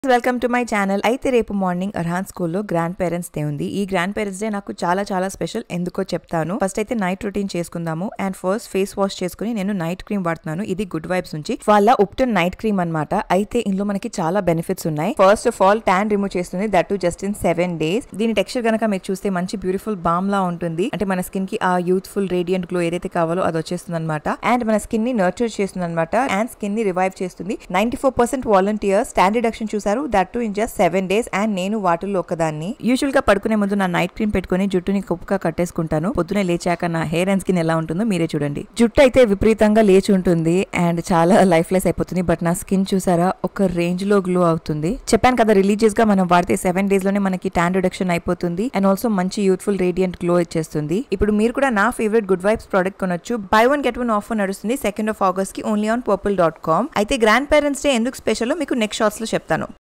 welcome to my channel అయితే రేపు morning Arhan స్కూల్లో గ్రాండ్ పేరెంట్స్ డే ఉంది ఈ గ్రాండ్ పేరెంట్స్ డే నాకు చాలా చాలా స్పెషల్ ఎందుకో చెప్తాను ఫస్ట్ అయితే నైట్ రొటీన్ చేసుకుందాము అండ్ ఫస్ట్ ఫేస్ వాష్ చేసుకుని నేను నైట్ క్రీమ్ వాడుతున్నాను ఇది గుడ్ వైబ్స్ నుంచి వాళ్ళ ఉప్టన్ నైట్ క్రీమ్ అన్నమాట అయితే ఇందులో మనకి చాలా బెనిఫిట్స్ ఉన్నాయి first of all tan remove చేస్తుంది that too just in seven days దీని టెక్స్చర్ కనుక మీరు చూస్తే మంచి బ్యూటిఫుల్ బామ్ లా ఉంటుంది అంటే మన స్కిన్ కి ఆ యూత్ఫుల్ రేడియంట్ గ్లో ఏదైతే కావాలో అది వచ్చేస్తుంది అనమాట అండ్ మన స్కిన్ ని నర్చర్ చేస్తుంది అనమాట అండ్ స్కిన్ ని రివైవ్ చేస్తుంది ninety four percent volunteers stand reduction చూసారు that too in just seven days and నేను వాటిల్లో ఒకదాన్ని యూజువల్ గా పడుకునే ముందు నా నైట్ క్రీమ్ పెట్టుకుని జుట్టుని కుప్పగా కట్టేసుకుంటాను పొద్దునే లేచాక నా హెయిర్ అండ్ స్కిన్ ఎలా ఉంటుందో మీరే చూడండి జుట్టు అయితే విపరీతంగా లేచి ఉంటుంది అండ్ చాలా లైఫ్ లెస్ అయిపోతుంది బట్ నా స్కిన్ చూసారా ఒక రేంజ్ లో గ్లో అవుతుంది చెప్పాను కదా రిలీజియస్ గా మనం వాడితే సెవెన్ డేస్ లోనే మనకి ట్యాన్ రిడక్షన్ అయిపోతుంది అండ్ ఆల్సో మంచి యూత్ఫుల్ రేడియంట్ గ్లో ఇచ్చేస్తుంది ఇప్పుడు మీరు కూడా నా ఫేవరెట్ గుడ్ వైబ్స్ ప్రోడక్ట్ కొనొచ్చు buy one get one offer నడుస్తుంది సెకండ్ ఆఫ్ ఆగస్ట్ కి only on purple dot com అయితే గ్రాండ్ పేరెంట్స్ డే ఎందుకు స్పెషల్ మీకు నెక్స్ట్ షార్ట్స్ లో చెప్తాను